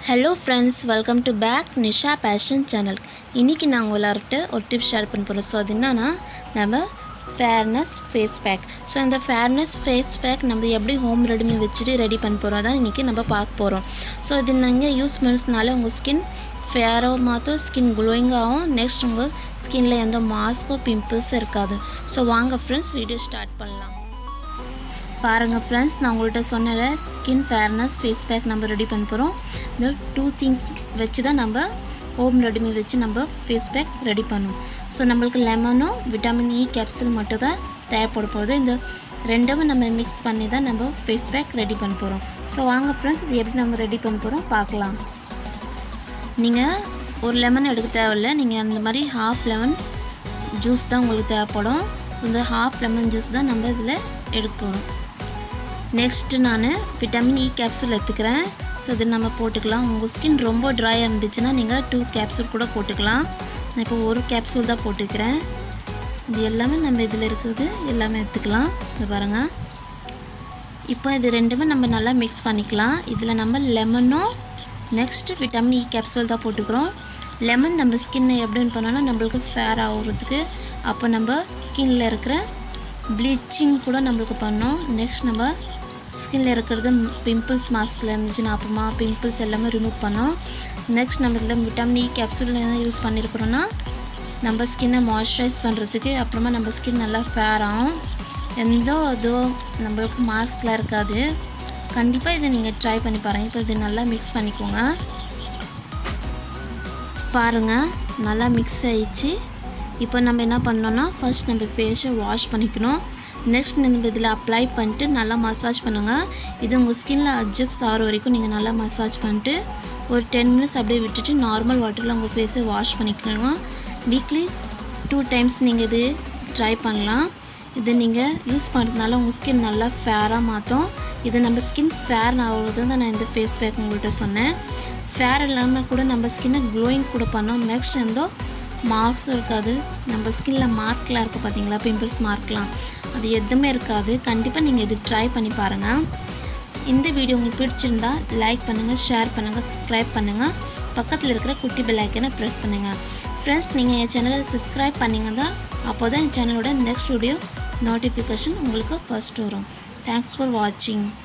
hello friends welcome to back Nisha fashion channel இன்றைக்கி நான் உங்கள்கிட்ட ஒரு டிப் ஷேர் பண்ண போகிறோம் ஸோ அது என்னன்னா நம்ம ஃபேர்னஸ் ஃபேஸ் பேக் ஸோ இந்த ஃபேர்னஸ் ஃபேஸ் பேக் நம்ம எப்படி ஹோம் ரெடிமேட் வச்சுட்டு ரெடி பண்ண போகிறோம் தான் இன்றைக்கி நம்ம பார்க்க போகிறோம் ஸோ இது நீங்கள் யூஸ் பண்ணதுனால உங்கள் ஸ்கின் ஃபேராக மாற்றும் ஸ்கின் க்ளோயிங்காகவும் நெக்ஸ்ட் உங்கள் ஸ்கின்னில் எந்த மாஸ்க்கோ பிம்பிள்ஸ் இருக்காது ஸோ வாங்க ஃப்ரெண்ட்ஸ் வீடியோ ஸ்டார்ட் பண்ணலாம் பாருங்கள் ஃப்ரெண்ட்ஸ் நான் உங்கள்கிட்ட சொன்னல ஸ்கின் ஃபேர்னஸ் ஃபேஸ் பேக் நம்ம ரெடி பண்ண போகிறோம் இந்த டூ திங்ஸ் வச்சு தான் நம்ம ஹோம் ரெடிமி வச்சு நம்ம ஃபேஸ் பேக் ரெடி பண்ணுவோம் ஸோ நம்மளுக்கு லெமனும் விட்டமின் இ கேப்சூல் மட்டும் தான் தேவைப்பட போகுது இந்த ரெண்டும் நம்ம மிக்ஸ் பண்ணி தான் நம்ம ஃபேஸ் பேக் ரெடி பண்ண போகிறோம் ஸோ வாங்க ஃப்ரெண்ட்ஸ் இது எப்படி நம்ம ரெடி பண்ண போகிறோம் பார்க்கலாம் நீங்கள் ஒரு லெமன் எடுக்க தேவையில்ல நீங்கள் அந்த மாதிரி ஹாஃப் லெமன் ஜூஸ் தான் உங்களுக்கு தேவைப்படும் இந்த ஹாஃப் லெமன் ஜூஸ் தான் நம்ம இதில் எடுக்க போகிறோம் நெக்ஸ்ட்டு நான் விட்டமின் இ கேப்சூல் எடுத்துக்கிறேன் ஸோ இது நம்ம போட்டுக்கலாம் உங்கள் ஸ்கின் ரொம்ப ட்ரையாக இருந்துச்சுன்னா நீங்கள் டூ கேப்சூல் கூட போட்டுக்கலாம் நான் இப்போ ஒரு கேப்சூல் தான் போட்டுக்கிறேன் இது எல்லாமே நம்ம இதில் இருக்கிறது எல்லாமே எடுத்துக்கலாம் இது பாருங்கள் இப்போ இது ரெண்டுமே நம்ம நல்லா மிக்ஸ் பண்ணிக்கலாம் இதில் நம்ம லெமனும் நெக்ஸ்ட் விட்டமின் இ கேப்சூல் தான் போட்டுக்கிறோம் லெமன் நம்ம ஸ்கின்னை எப்படி பண்ணோன்னா நம்மளுக்கு ஃபேர் ஆகுறதுக்கு அப்போ நம்ம ஸ்கின்னில் இருக்கிற ப்ளீச்சிங் கூட நம்மளுக்கு பண்ணோம் நெக்ஸ்ட் நம்ம ஸ்கின்னில் இருக்கிறது பிம்பிள்ஸ் மாஸ்கில் இருந்துச்சுன்னா அப்புறமா பிம்பிள்ஸ் எல்லாமே ரிமூவ் பண்ணோம் நெக்ஸ்ட் நம்ம இதில் விட்டமின் இ கேப்சூல் என்ன யூஸ் பண்ணியிருக்கிறோன்னா நம்ம ஸ்கின்னை மாய்ஸ்சரைஸ் பண்ணுறதுக்கு அப்புறமா நம்ம ஸ்கின் நல்லா ஃபேர் ஆகும் எந்த இதுவும் நம்மளுக்கு மார்க்ஸ்லாம் இருக்காது கண்டிப்பாக இதை நீங்கள் ட்ரை பண்ணி பாருங்கள் இப்போ இது நல்லா மிக்ஸ் பண்ணிக்கோங்க பாருங்கள் நல்லா மிக்ஸ் ஆயிடுச்சு இப்போ நம்ம என்ன பண்ணோன்னா ஃபர்ஸ்ட் நம்ம ஃபேஸை வாஷ் பண்ணிக்கணும் நெக்ஸ்ட் நம்ம இதில் அப்ளை பண்ணிட்டு நல்லா மசாஜ் பண்ணுங்கள் இது உங்கள் ஸ்கின்னில் அட்ஜப்ஸ் ஆகிற வரைக்கும் நீங்கள் நல்லா மசாஜ் பண்ணிட்டு ஒரு டென் மினிட்ஸ் அப்படியே விட்டுட்டு நார்மல் வாட்டரில் உங்கள் ஃபேஸை வாஷ் பண்ணிக்கணும் வீக்லி டூ டைம்ஸ் நீங்கள் இது ட்ரை பண்ணலாம் இது நீங்கள் யூஸ் பண்ணுறதுனால உங்கள் ஸ்கின் நல்லா ஃபேராக மாற்றும் இது நம்ம ஸ்கின் ஃபேர் ஆகிறது தான் நான் இந்த ஃபேஸ் பேக் உங்கள்கிட்ட சொன்னேன் ஃபேர் இல்லாமல் கூட நம்ம ஸ்கின்னை க்ளோயிங் கூட பண்ணோம் நெக்ஸ்ட் எந்தோ மார்க்ஸும் இருக்காது நம்ம ஸ்கின்னில் மார்க்லாம் இருக்குது பார்த்தீங்களா பிம்பிள்ஸ் மார்க்லாம் அது எதுவுமே இருக்காது கண்டிப்பாக நீங்கள் இது ட்ரை பண்ணி பாருங்கள் இந்த வீடியோ உங்களுக்கு பிடிச்சிருந்தா லைக் பண்ணுங்கள் ஷேர் பண்ணுங்கள் சப்ஸ்கிரைப் பண்ணுங்கள் பக்கத்தில் இருக்கிற குட்டி பெல் ஐக்கனை ப்ரெஸ் பண்ணுங்கள் ஃப்ரெண்ட்ஸ் நீங்கள் என் சேனலை சப்ஸ்கிரைப் பண்ணிங்க தான் அப்போ தான் என் சேனலோட நெக்ஸ்ட் வீடியோ நோட்டிஃபிகேஷன் உங்களுக்கு ஃபர்ஸ்ட் வரும் தேங்க்ஸ் ஃபார் வாட்சிங்